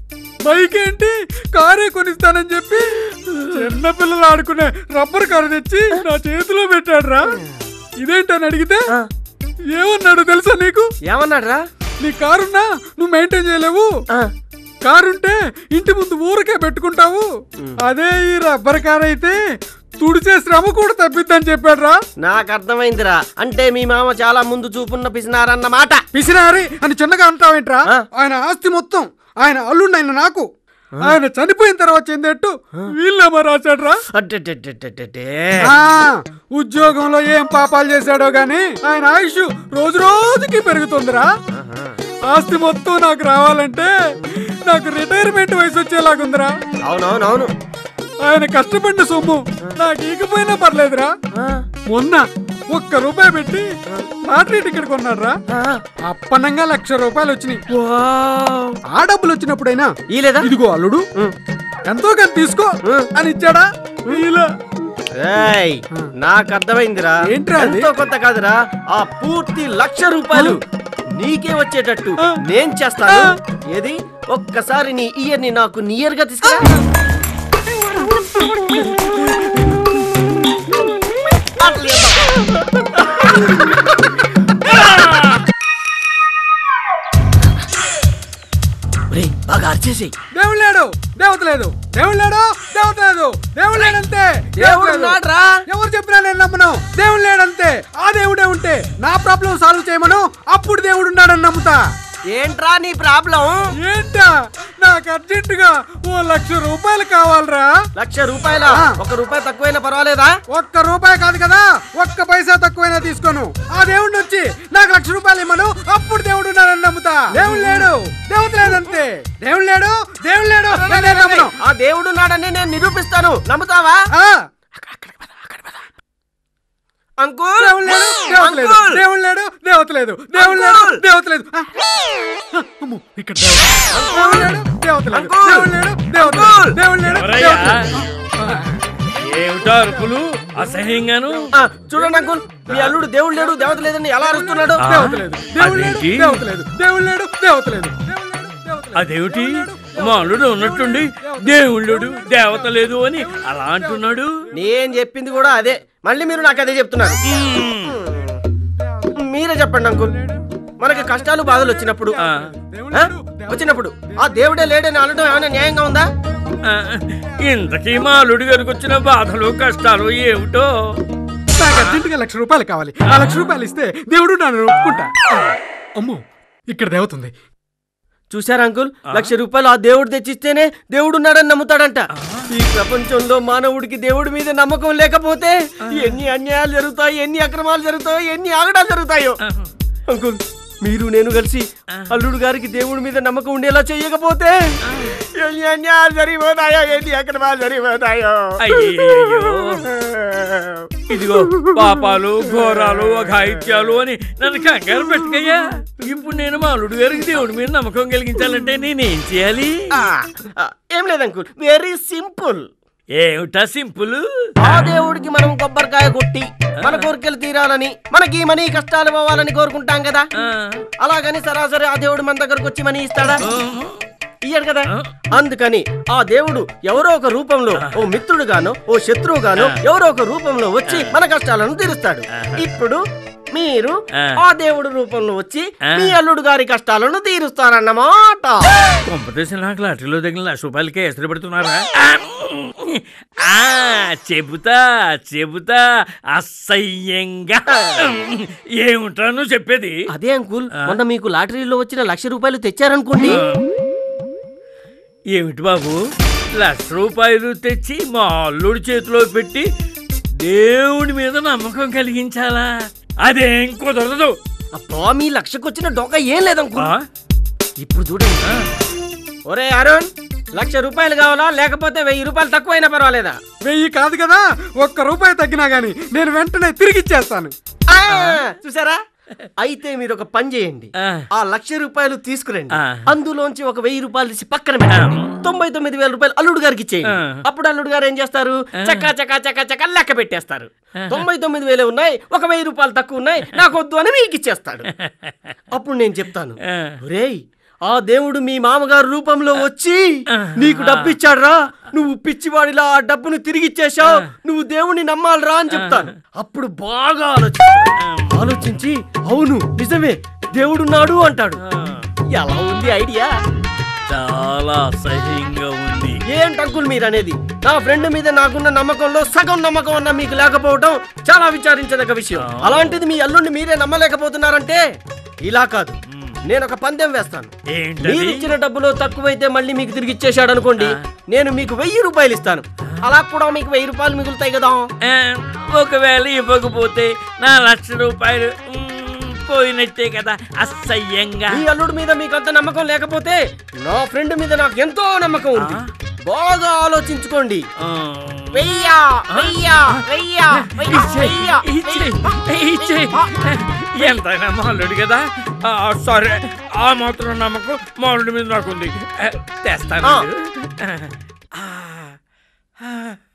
బైక్ ఏంటి కారే కొనిస్తానని చెప్పి చిన్న పిల్లలు ఆడుకునే రబ్బర్ కారు తెచ్చి నా చేతిలో పెట్టాడురా ఇదేంటని అడిగితే ఏమన్నాడు తెలుసా నీకు ఏమన్నాడురా నీ కారున్నా నువ్వు మెయింటైన్ చేయలేవు ఆ, కారుంటే ఇంటి ముందు ఊరికే పెట్టుకుంటావు అదే ఈ రబ్బర్ కార్ అయితే తుడిచే శ్రమ కూడా తప్పిద్దని చెప్పాడురా నాకు అర్థమైందిరా అంటే మీ మామ చాలా ముందు చూపున్న పిసినారన్నమాట పిసినారి అని చిన్నగా అంటావేంట్రా ఆ. ఆయన ఆస్తి మొత్తం ఆయన అల్లుండి ఆయన నాకు ఆయన చనిపోయిన తర్వాత చెందేట్టు వీళ్ళేమో రాశాడ్రా అడ్డెడ్డెడ్డెడ్డెడ్డే. ఆ, ఉద్యోగంలో ఏం పాపాలు చేశాడో గాని ఆయన ఆయుష్ రోజు రోజుకి పెరుగుతుందిరా ఆస్తి మొత్తం నాకు రావాలంటే నాకు రిటైర్మెంట్ వయసు వచ్చేలాగుందిరా అవునవునవును ఆయన కష్టపడిన సొమ్ము నాకు ఈకపోయినా పర్లేదురా మొన్న ఒక్క రూపాయి పెట్టి లాటరీ టికెట్ కొన్నాడురా అప్పనంగా లక్ష రూపాయలు వచ్చినాయి ఆ డబ్బులు వచ్చినప్పుడైనా ఈలేదా ఇదిగో అల్లుడు ఎంతో కొంత తీసుకో అని ఇచ్చాడా ఇలా ఏయ్, నాకు అర్థమైందిరా ఏంట్రా అది? ఎంతో కొంత కాదురా ఆ పూర్తి లక్ష రూపాయలు నీకే వచ్చేటట్టు నేను చేస్తాను ఏది ఒక్కసారి నీ ఇయర్ ని నాకు నియర్ గా తీసుకురా ఒరేయ్, బాగా అరిచేసి దేవుడు లేడు దేవత లేదు దేవుడు లేడు దేవత లేదు దేవుడు లేడంతే దేవుడు లేదు. ఉన్నాడ్రా. ఎవరు చెప్పినా నేను నమ్మను దేవుడు లేడంతే ఆ దేవుడే ఉంటే నా ప్రాబ్లం సాల్వ్ చేయమను అప్పుడు దేవుడు ఉన్నాడని నమ్ముతా ఏంట్రా నీ ప్రాబ్లం ఏంటా నాకు అర్జెంటుగా ఓ లక్ష రూపాయలు కావాలరా లక్ష రూపాయల ఆ. ఒక రూపాయి తక్కువైనా పర్వాలేదా ఒక్క రూపాయి కాదు కదా ఒక్క పైసా తక్కువైనా తీసుకోను ఆ దేవుడిని వచ్చి నాకు లక్ష రూపాయలు ఇమ్మను అప్పుడు దేవుడు ఉన్నాడని నమ్ముతా దేవుడు లేడు దేవత లేదంతే దేవుడు లేడు దేవుడు లేడు నేనే నమ్మను ఆ దేవుడు నాడని నేను నిరూపిస్తాను నమ్ముతావా ఆ, అంకుల్ దేవుడు లేడు దేవత లేదు అంకుల్! దేవుడు లేడు దేవత లేదు దేవుడు లేడు అంకుల్! దేవత లేదు ఆ, ఆ, అమ్మో, ఇక్కడ దేవుడు లేడు దేవత లేదు అంకుల్! దేవుడు లేడు దేవత లేదు అంకుల్! దేవుడు లేడు ఎవరయ్యా? దేవత లేదు. ఏమిటో అరుపులు అసహ్యంగాను ఆ, చూడండి అంకుల్ మీ అల్లుడు దేవుడు లేడు దేవత లేదని ఎలా అరుస్తున్నాడు ఆ, దేవత లేదు దేవుడు లేడు అదేంటి? దేవత లేదు దేవుడు లేడు దేవత లేదు దేవుడు లేడు దేవత లేదు అదేమిటి మా అల్లుడు ఉన్నట్టుండి దేవుళ్ళుడు దేవత లేదు అని అలా అంటున్నాడు నేను చెప్పింది కూడా అదే మళ్ళీ మీరు నాకు అదే చెప్తున్నారు మీరే చెప్పండి అంకుల్ మనకి కష్టాలు బాధలు వచ్చినప్పుడు ఆ, ఆ? వచ్చినప్పుడు ఆ దేవుడే లేడని అనడం ఏమైనా న్యాయంగా ఉందా ఆ, ఇంతకీ మా అల్లుడు గారికి వచ్చిన బాధలు కష్టాలు ఏమిటో నాకు అర్జెంటుగా లక్ష రూపాయలు కావాలి ఆ లక్ష రూపాయలు ఇస్తే దేవుడు నన్ను ఒప్పుకుంటా అమ్మో ఇక్కడ దేవతుంది చూసారా అంకుల్ లక్ష రూపాయలు ఆ దేవుడు తెచ్చిస్తేనే దేవుడు ఉన్నాడని నమ్ముతాడంట ఈ ప్రపంచంలో మానవుడికి దేవుడి మీద నమ్మకం లేకపోతే ఎన్ని అన్యాయాలు జరుగుతాయి ఎన్ని అక్రమాలు జరుగుతాయో ఎన్ని ఆగడాలు జరుగుతాయో అంకుల్ మీరు నేను కలిసి అల్లుడు గారికి దేవుడి మీద నమ్మకం ఉండేలా చెయ్యకపోతే ఎన్ని అన్యాయాలు జరిగిపోతాయో ఎన్ని అక్రమాలు జరిగిపోతాయో అయ్యయ్యో. ఇదిగో పాపాలు ఘోరాలు అఘాయిత్యాలు అని నన్ను కంగారు పెట్టకయ్యా ఇప్పుడు నేను మా అల్లుడు గారికి దేవుడి మీద నమ్మకం కలిగించాలంటే నేనేం చేయాలి ఆ, ఆ, ఏం లేదు అంకుల్ వెరీ సింపుల్ ఏమిటా సింపుల్ ఆ దేవుడికి మనం కొబ్బరికాయ కొట్టి మన కోరికలు తీరాలని మనకి మనీ కష్టాలు పోవాలని కోరుకుంటాం కదా అలాగని సరాసరి ఆ దేవుడు మన దగ్గరకు వచ్చి మనీ ఇస్తాడా ఇయ్యాడు కదా అందుకని ఆ దేవుడు ఎవరో ఒక రూపంలో ఓ మిత్రుడు గానో ఓ శత్రువు గానో ఎవరో ఒక రూపంలో వచ్చి మన కష్టాలను తీరుస్తాడు ఇప్పుడు మీరు ఆ దేవుడు రూపంలో వచ్చి మీ అల్లుడు గారి కష్టాలను తీరుస్తారన్నమాట కొంపతీసి నాకు లాటరీలో తగిన లక్ష రూపాయలకి ఎసరు పెడుతున్నారా ఆ చెబుతా చెబుతా అసహ్యంగా ఏమిటా నువ్వు చెప్పేది అదే అంకుల్ మొన్న మీకు లాటరీలో వచ్చిన లక్ష రూపాయలు తెచ్చారనుకోండి ఏమిటి బాబు లక్ష రూపాయలు తెచ్చి మా అల్లుడి చేతిలో పెట్టి దేవుడి మీద నమ్మకం కలిగించాలా అదేం కుదరదు అబ్బా మీ లక్షకు వచ్చిన డొక్క ఏం లేదంకుల్ ఇప్పుడు చూడండి ఒరే అరుణ్ లక్ష రూపాయలు కావాలా లేకపోతే వెయ్యి రూపాయలు తక్కువైనా పర్వాలేదా వెయ్యి కాదు కదా ఒక్క రూపాయి తగ్గినా గానీ నేను వెంటనే తిరిగి ఇచ్చేస్తాను ఆ, చూసారా అయితే మీరు ఒక పని చేయండి ఆ లక్ష రూపాయలు తీసుకురండి అందులోంచి ఒక వెయ్యి రూపాయలు తీసి పక్కన పెట్టండి తొంభై తొమ్మిది వేల రూపాయలు అల్లుడు గారికి ఇచ్చేయండి అప్పుడు అల్లుడు గారు ఏం చేస్తారు చక్కా చక్కా చక్కా చక్కా లెక్క పెట్టేస్తారు తొంభై తొమ్మిది వేలే ఉన్నాయి ఒక వెయ్యి రూపాయలు తక్కువ ఉన్నాయి నాకు వద్దు అని మీకు ఇచ్చేస్తాడు అప్పుడు నేను చెప్తాను ఒరేయ్ ఆ దేవుడు మీ మామగారు రూపంలో వచ్చి నీకు డబ్బు ఇచ్చాడురా నువ్వు పిచ్చివాడిలా ఆ డబ్బును తిరిగి ఇచ్చేశావు నువ్వు దేవుణ్ణి నమ్మాలిరా అని చెప్తాను అప్పుడు బాగా ఆలోచిస్తాడు ఆలోచించి అవును నిజమే దేవుడున్నాడు అంటాడు ఎలా ఉంది ఐడియా చాలా అసహ్యంగా ఉంది ఏంటి అంకుల్ మీరు అనేది నా ఫ్రెండ్ మీద నాకున్న నమ్మకంలో సగం నమ్మకం అన్న మీకు లేకపోవడం చాలా విచారించదగ్గ విషయం అలాంటిది మీ అల్లుడిని మీరే నమ్మలేకపోతున్నారంటే ఇలా కాదు నేను ఒక పందెం వేస్తాను ఏంటది? మీరు ఇచ్చిన డబ్బులో తక్కువైతే మళ్ళీ మీకు తిరిగి ఇచ్చేశాడు అనుకోండి నేను మీకు వెయ్యి రూపాయలు ఇస్తాను అలా కూడా మీకు వెయ్యి రూపాయలు మిగులుతాయి కదా ఆ, ఒకవేళ ఇవ్వకపోతే నా లక్ష రూపాయలు మ్, పోయినట్టే కదా అసహ్యంగా మీ అల్లుడి మీద మీకు అంత నమ్మకం లేకపోతే నా ఫ్రెండ్ మీద నాకు ఎంతో నమ్మకం ఉంది బాగా ఆలోచించుకోండి వెయ్యా వెయ్యా వెయ్యా వెయ్యా ఎంతైనా మాలుడు కదా ఆ, సరే ఆ మాత్రం నమ్మకం మాలుడి మీద నాకుంది ఆ, తెస్తాను ఆ, ఆ,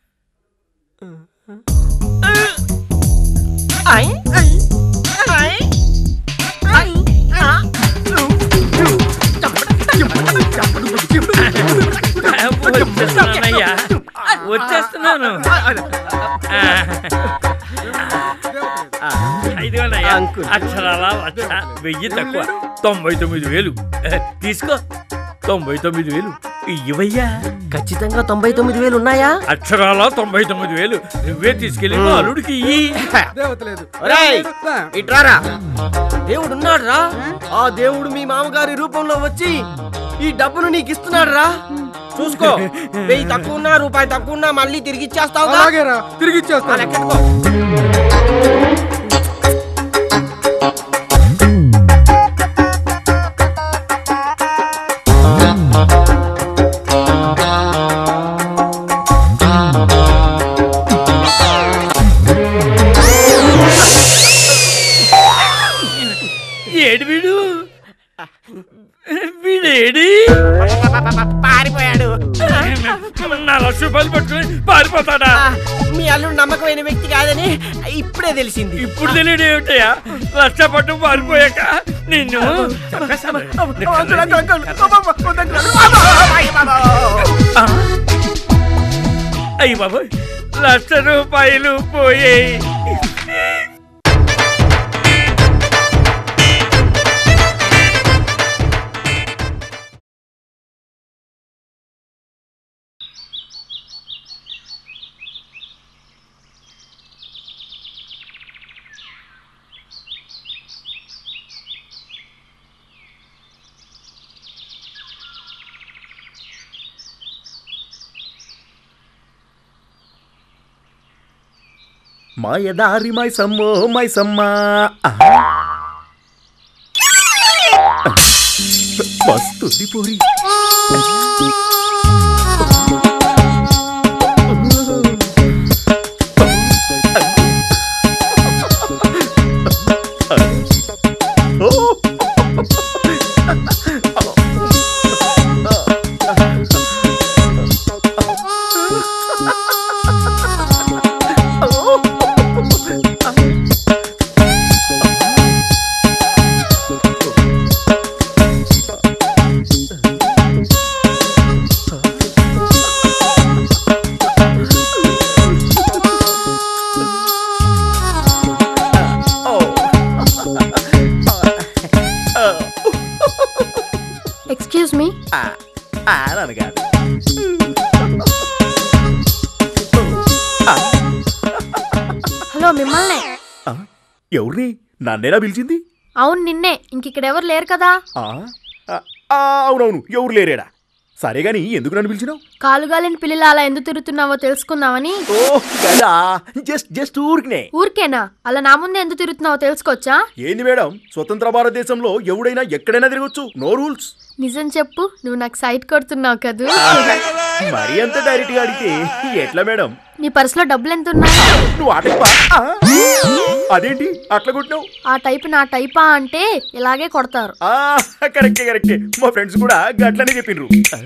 వచ్చేస్తున్నానయ్యా వచ్చేస్తున్నాను ఆ, ఇదిగోనయ్యా అక్షరాల లక్ష వెయ్యి తక్కువ తొంభై తొమ్మిది వేలు తీసుకో తొంభై తొమ్మిది వేలు ఇవ్వయ్యా ఖచ్చితంగా తొంభై తొమ్మిది వేలు ఉన్నాయా అక్షరాల తొంభై తొమ్మిది వేలు నువ్వే తీసుకెళ్ళి మా అల్లుడికి ఇయ్యి దేవతలేదు ఒరేయ్, ఇట్రారా దేవుడు ఉన్నాడు రా ఆ దేవుడు మీ మామగారి రూపంలో వచ్చి ఈ డబ్బును నీకు ఇస్తున్నాడు రా చూసుకో వెయ్యి తక్కువ ఉన్నా రూపాయి తక్కువ ఉన్నా మళ్ళీ తిరిగి ఇచ్చేస్తావు అలాగేరా తిరిగి ఇచ్చేస్తాను ఏడు వీడు వీడేడి పారిపోయాడు నా లక్ష రూపాయలు పట్టుకుని పారిపోతాడా మీ అల్లుడు నమ్మకమైన వ్యక్తి కాదని ఇప్పుడే తెలిసింది ఇప్పుడు తెలియదు ఏమిటయ్యా లక్ష పట్టు పారిపోయాక నిన్ను చంపేస్తాను. ఆ? అయ్యి బాబోయ్ లక్ష రూపాయలు పోయాయి మాయదారి మైసమ్మో మైసమ్మ వస్తుంది పోరి ఎక్స్క్యూజ్ మీ అనగా హలో మిమ్మల్నే ఎవరిని నన్నేనా పిలిచింది అవును నిన్నే ఇంక ఇక్కడ ఎవరు లేరు కదా ఆ, ఆ, ఆ, అవునవును ఎవరు లేరేడా సరే గాని ఎందుకు నన్ను పిలిచినావు కాలుగాలిని పిల్లలు అలా ఎందుకు తిరుగుతున్నావో తెలుసుకుందామని ఓ గదా జస్ట్ జస్ట్ ఊరికినే ఊరికేనా అలా నా ముందే ఎందుకు తిరుగుతున్నావో తెలుసుకోవచ్చా ఏంది మేడం స్వతంత్ర భారతదేశంలో ఎవడైనా ఎక్కడైనా తిరగొచ్చు నో రూల్స్ నిజం చెప్పు నువ్వు నాకు సైట్ కొడుతున్నావు కదూ మరి అంత డైరెక్ట్ గా అడిగితే ఎట్లా మేడం నీ పర్సులో డబ్బులు ఎంత ఉన్నాయి నువ్వు ఆట అదేంటి అట్లా కొట్టినావు ఆ టైప్ నా టైపా అంటే ఇలాగే కొడతారు ఆ, కరెక్టే కరెక్టే మా ఫ్రెండ్స్ కూడా గట్లనే చెప్పిండ్రు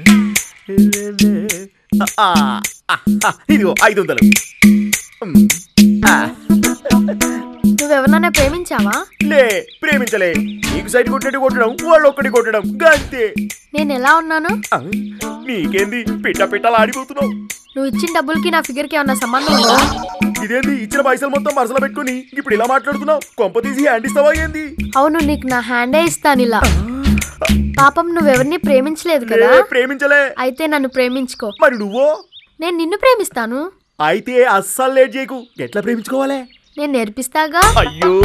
ఆ, ఆ, ఆ, ఇదిగో ఐదు వందలు ఉమ్, ఆ, నువ్వెవరన్నా ప్రేమించావా లే ప్రేమించలే నీకు సైడ్ కొట్టినట్టు కొట్టడం వాళ్ళు ఒక్కటి కొట్టడం గంతే నేను ఎలా ఉన్నాను ఆ, నీకేంది పిట్ట పిట్టలు ఆడిపోతున్నావు నువ్వు ఇచ్చిన డబ్బులకి నా ఫిగర్ కి ఏమన్నా సంబంధం ఉందా ఇదేంది ఇచ్చిన పైసలు మొత్తం మనసులో పెట్టుకుని ఇప్పుడు ఇలా మాట్లాడుతున్నావు కొంప తీసి హ్యాండ్ ఇస్తావా ఏంది అవును నీకు నా హ్యాండే ఇస్తాను ఇలా పాపం నువ్వెవరిని ప్రేమించలేదు కదా లే, ప్రేమించలే అయితే నన్ను ప్రేమించుకో మరి నువ్వో నేను నిన్ను ప్రేమిస్తాను అయితే అస్సలు లేట్ చేయకు ఎట్లా ప్రేమించుకోవాలే నేను నేర్పిస్తాగా అయ్యో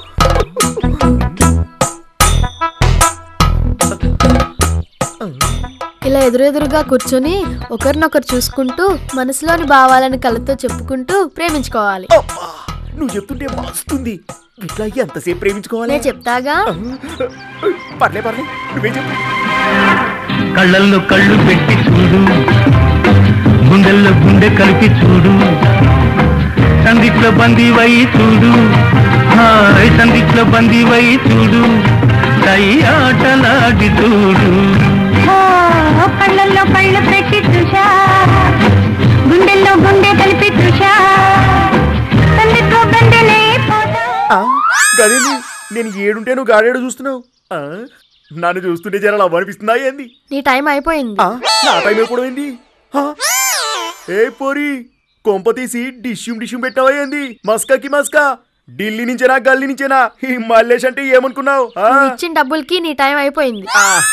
ఇలా ఎదురెదురుగా కూర్చొని ఒకరినొకరు చూసుకుంటూ మనసులోని భావాలను కళ్ళతో చెప్పుకుంటూ ప్రేమించుకోవాలి అబ్బా, నువ్వు చెప్తుంటే మస్తుంది ఇట్లా ఎంతసేపు ప్రేమించుకోవాలి నేను చెప్తాగా పర్లే పర్లే నువ్వే చెప్పు కళ్ళల్లో కళ్ళు పెట్టి చూడు గుండెల్లో గుండె కలిపి చూడు సందిట్లో బందీవై చూడు హాయ్ సందిట్లో బందీవై చూడు దై ఆటలాడి చూడు కళ్ళల్లో కళ్ళు పెట్టి చూశా గుండెల్లో గుండె కలిపి చూశా సందిట్లో బందెలే పోతా ఆ, గదేంది నేను ఏడుంటే నువ్వు గాడేడు చూస్తున్నావు ఆ, నన్ను చూస్తుంటే జర లవ్ అనిపిస్తుందా ఏంది నీ టైం అయిపోయింది ఆ, నా టైం ఎప్పుడు అయింది ఆ, ఏ పోరి కొంప తీసి డిష్యూమ్ డిష్యూమ్ పెట్టావా ఏంది మస్కాకి మస్కా ఢిల్లీ నుంచేనా గల్లీ నుంచేనా ఈ మల్లేష్ అంటే ఏమనుకున్నావు ఆ? నువ్వు ఇచ్చిన డబ్బులకి నీ టైం అయిపోయింది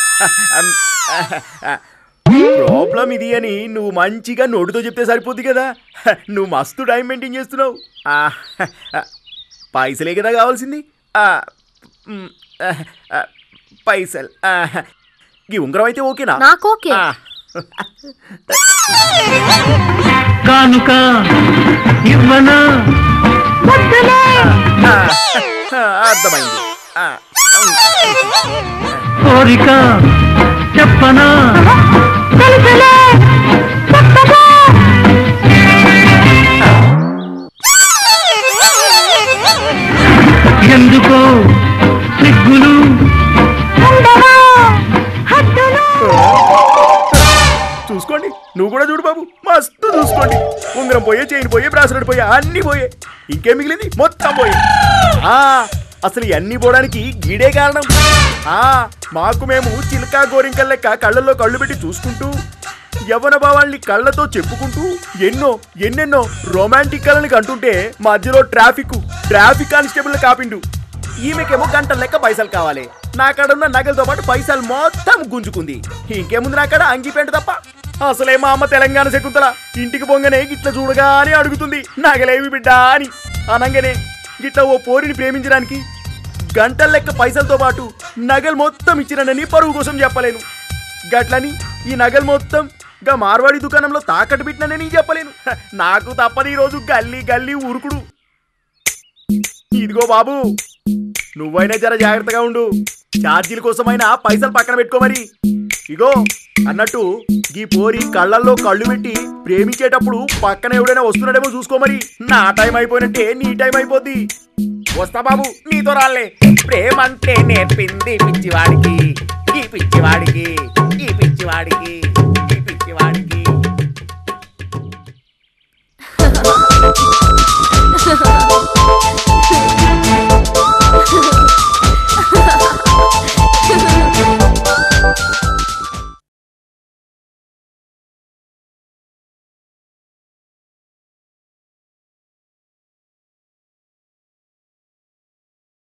ప్రాబ్లం ఇది అని నువ్వు మంచిగా నోటితో చెప్తే సరిపోద్ది కదా నువ్వు మస్తు టైం మెయింటైన్ చేస్తున్నావు ఆ, పైసలే కదా కావాల్సింది ఆ, మ్, ఆ, ఆ, పైసలు ఆ, ఈ ఉంగరం అయితే ఓకేనా నాకు ఓకే ఆ, కానుక ఇవ్వనా ఆ, ఆ, అర్థమైంది ఆ, కోరిక చెప్పనా ఎందుకో సిగ్గులు చూసుకోండి నువ్వు కూడా చూడు బాబు మస్తు చూసుకోండి ఉంగరం పోయే చైన్ పోయే బ్రాస్లెట్ పోయే అన్ని పోయే ఇంకేం మిగిలింది మొత్తం పోయే ఆ అసలు ఇవన్నీ పోవడానికి గీడే కారణం ఆ మాకు మేము చిలకా గోరింకల లెక్క కళ్ళల్లో కళ్ళు పెట్టి చూసుకుంటూ యవన భావాల్ని కళ్ళతో చెప్పుకుంటూ ఎన్నో ఎన్నెన్నో రొమాంటిక్ కళని కంటుంటే మధ్యలో ట్రాఫిక్ ట్రాఫిక్ కానిస్టేబుల్ కాపిండు ఈమెకేమో గంట లెక్క పైసలు కావాలి నా కాడ ఉన్న నగలతో పాటు పైసలు మొత్తం గుంజుకుంది ఇంకేముంది నా కాడ అంగి పెంట తప్ప అసలే మా అమ్మ తెలంగాణ శకుంతల ఇంటికి పొంగనే గిట్ల చూడగానే అడుగుతుంది నగలేవి బిడ్డా అని అనంగానే గిట్ల ఓ పోరిని ప్రేమించడానికి గంటల లెక్క పైసలతో పాటు నగలు మొత్తం ఇచ్చినని పరువు కోసం చెప్పలేను గట్లని ఈ నగలు మొత్తం గా మార్వాడి దుకాణంలో తాకట్టు పెట్టినని చెప్పలేను హ, నాకు తప్పదు ఈ రోజు గల్లీ గల్లీ ఉరుకుడు ఇదిగో బాబు నువ్వైనా జర జాగ్రత్తగా ఉండు ఛార్జీల కోసమైనా పైసలు పక్కన పెట్టుకో మరి ఇగో అన్నట్టు ఈ పోరి కళ్ళల్లో కళ్ళు పెట్టి ప్రేమించేటప్పుడు పక్కన ఎవడైనా వస్తున్నాడేమో చూసుకో మరి నా టైం అయిపోయినట్టే నీ టైం అయిపోద్ది వస్తా బాబు నీతో రాలే ప్రేమంటే నేర్పింది పిచ్చివాడికి ఈ పిచ్చివాడికి ఈ పిచ్చివాడికి